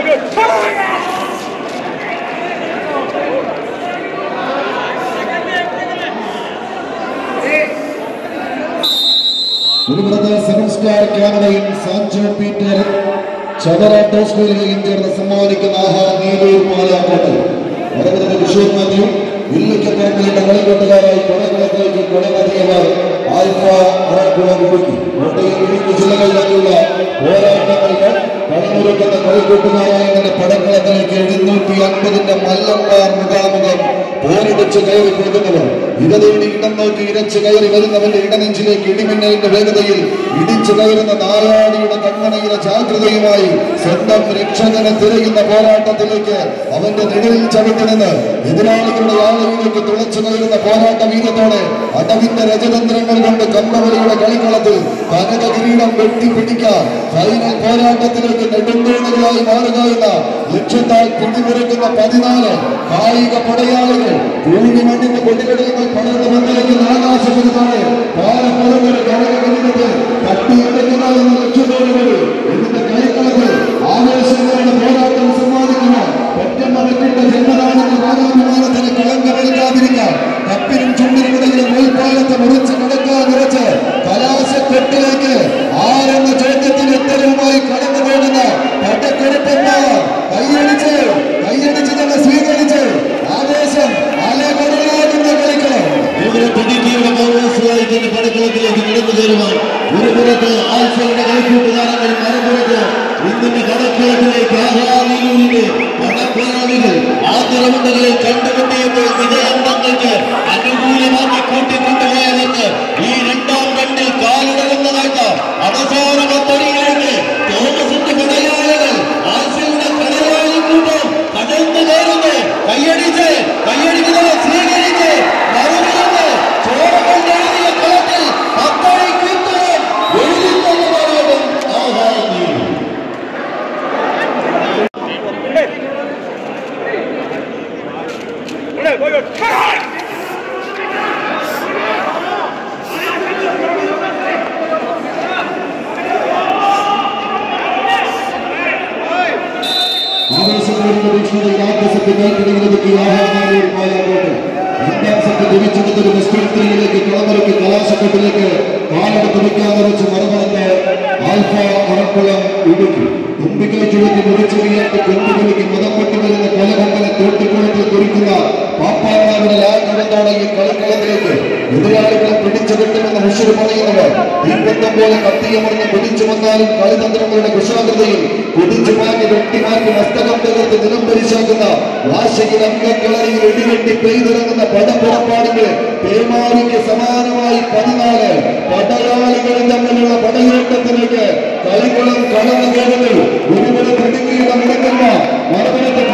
ഒരുപുറത്ത് seven star ക്യാമറയും Sanjo Peter Chavara ടോസ്കോയിലെയും ചേർന്ന് സമ്മാനിക്കുന്ന ആഹാരം നീലൂർ പാലാക്കോട്ട് വടകര വിഷു മാത്യു ഇല്ലിക്കപ്പറമ്പിലിന്റെ കളിക്കൊട്ടുകാരായി കൊടകളത്തിലേക്ക് കൊടനദിയവർ ആൽഫ അറക്കുളം ഇടുക്കി കോട്ടയം ഇടുക്കി ജില്ലകളിലേക്കുള്ള പോരാട്ടങ്ങൾക്ക് പണിമുറുക്കുന്ന കളിക്കൂട്ടുകാരായ ഇങ്ങനെ പടക്കളത്തിലേക്ക് എഴുന്നൂറ്റി അൻപതിന്റെ മല്ലന്മാർ മുഖാമുഖം പോരടിച്ച് കയറി കൊടുക്കുന്നവർ ഇടതേടി ഇടം നോക്കി ഇരച്ച് കയറി വരുന്നവന്റെ ഇടനെഞ്ചിലേക്ക് ഇടിമിന്നലിന്റെ വേഗതയിൽ ഇടിച്ചു കയറുന്ന നായാടിയുടെ കണ്ണണയിലെ ജാഗ്രതയുമായി സ്വന്തം രക്ഷകനെ തിരയുന്ന പോരാട്ടത്തിലേക്ക് അവന്റെ നിഴലിൽ ചവിട്ടി നിന്ന് എതിരാളികളുടെ ആളുകളിലേക്ക് തുളച്ചു കയറുന്ന പോരാട്ട വീരത്തോടെ അടവിന്റെ രജതന്ത്രങ്ങൾ കൊണ്ട് കമ്പവലിയുടെ കളിക്കളത്തിൽ കനക കിരീടം വെട്ടിപ്പിടിക്കാൻ ഫൈനൽ പോരാട്ടത്തിലേക്ക് നെടുന്തൂണുകളായി മാറുക എന്ന ലക്ഷ്യത്താൽ പിടിമുറുക്കുന്ന പതിനാല് കായിക പടയാളികൾ ഭൂമി മണ്ണിന്റെ കൊടികടലുകൾ പടർന്നു വന്നിരിക്കുന്ന ആകാശപരിതാണ് പാലപ്പുറങ്ങൾ കനകകിരീടത്തെ തട്ടിയെടുക്കുക എന്ന ലക്ഷ്യത്തോടുകൂടി ഇതിന്റെ കളിക്കളത്തിൽ ആവേശങ്ങളുടെ പോരാട്ടം സമ്മാനിക്കുന്ന പെറ്റമ്മ വെട്ടിന്റെ ജന്മനാടിന്റെ മാതാഭിമാനത്തിന് കളങ്കമേൽക്കാതിരിക്കാൻ കപ്പിനും ചുണ്ടിനുമിടയിലെ മേൽപ്പാലത്തെ മുറിച്ച് കടക്കാൻ നിറച്ച് കലാശക്കെട്ടിലേക്ക് ആരെന്ന ചോദ്യത്തിന് ഉത്തരവുമായി കടന്നു പോകുന്ന പട്ടക്കെടുപ്പന്മാർ കൈയടിച്ച് കൈയടിച്ച് തന്നെ സ്വീകരിച്ച് ആവേശം അലകൊടലാകുന്ന കളിക്കണം ഇവിടെ പുതുക്കിയുടെ കോൺഗ്രസുമായി തന്നെ പടക്കളത്തിലേക്ക് കടന്നു കയറുവാൻ ഒരു പുറത്ത് ആൽഫയുടെ കളിക്കൂട്ടുകാരങ്ങൾ മറുപുറത്ത് ഇന്നിന്റെ കടക്കളത്തിലേക്ക് ആഹ്ലാദികളുടെ പടപ്പോരാളികൾ ആദ്യറവുണ്ടകളിൽ കണ്ടുമുട്ടിയപ്പോൾ വിജയാന്തങ്ങൾക്ക് അനുകൂലമാക്കി കൂട്ടിക്കൊണ്ടുപോയവർക്ക് ഈ രണ്ടാം രണ്ടിൽ കാലിടകുന്ന കാഴ്ച അവസാന പത്തടിയിലേക്ക് തോമസിന്റെ പടയാളികൾ ആൽഫയുടെ കടയാളി കൂട്ടം കടന്നു കയറുന്നു കയ്യടിച്ച് കയ്യടിക്കുന്നത് സ്വീകരിച്ച് മറുപടിയുണ്ട് ചോരകൾ എഴുതിയ കളത്തിൽ പത്തടി കിട്ടും എഴുതി തന്നെ പറയണം ആഹാരം ആവേശത്തോടെ പ്രതീക്ഷയുടെ ആദ്യ സെറ്റ് കൈപ്പിടിയിലൊതുക്കി ആഹാരനായി പാലാക്കോട്ട് രണ്ടാം സെറ്റ് തിരിച്ചെടുത്തൊരു നിഷ്കൃതിയിലേക്ക് കളമൊരുക്കി കലാശക്കെട്ടിലേക്ക് കാലെടുത്ത് വയ്ക്കാൻ നിറച്ച് മറുപടത്ത് ആൽഫ അറക്കുളം ഇടുക്കി തുമ്പിക്കൈ ചുവത്തി മുറിച്ചു വീട്ട് കൊണ്ടുകുലുക്കി മതപ്പെട്ട് വരുന്ന കൊലകൊമ്പനെ തോട്ടിക്കുളത്തിൽ കുറിക്കുന്ന പാപ്പാന്മാരുടെ ലാഘവത്തോടെ ഈ കളിക്കളത്തിലേക്ക് എതിരാളികളെ പിടിച്ചു കിട്ടുമെന്ന് മുഷര് പറയുന്നവർ തീപ്പന്തം പോലെ കത്തിയമർന്ന് പിടിച്ചു വന്നാലും കളിതന്ത്രങ്ങളുടെ കുശാഗ്രതയിൽ കുതിച്ചു മാറ്റി വെട്ടിമാറ്റി മസ്തകം തകർത്ത് നിലം പരിശാക്കുന്ന വാശിയിൽ അംഗക്കളറിയിൽ വെടിവെട്ടി പെയ്തിറങ്ങുന്ന പടപ്പുറപ്പാടിന്റെ പേമാരിക്ക് സമാനമായി പതിനാല് പടയാളികളും തമ്മിലുള്ള പടയോട്ടത്തിലേക്ക് കളിക്കളം കടന്നു പോകുന്നു ഒരുപോലെ പ്രതികീട മുടക്കുന്ന മറുപടത്തെ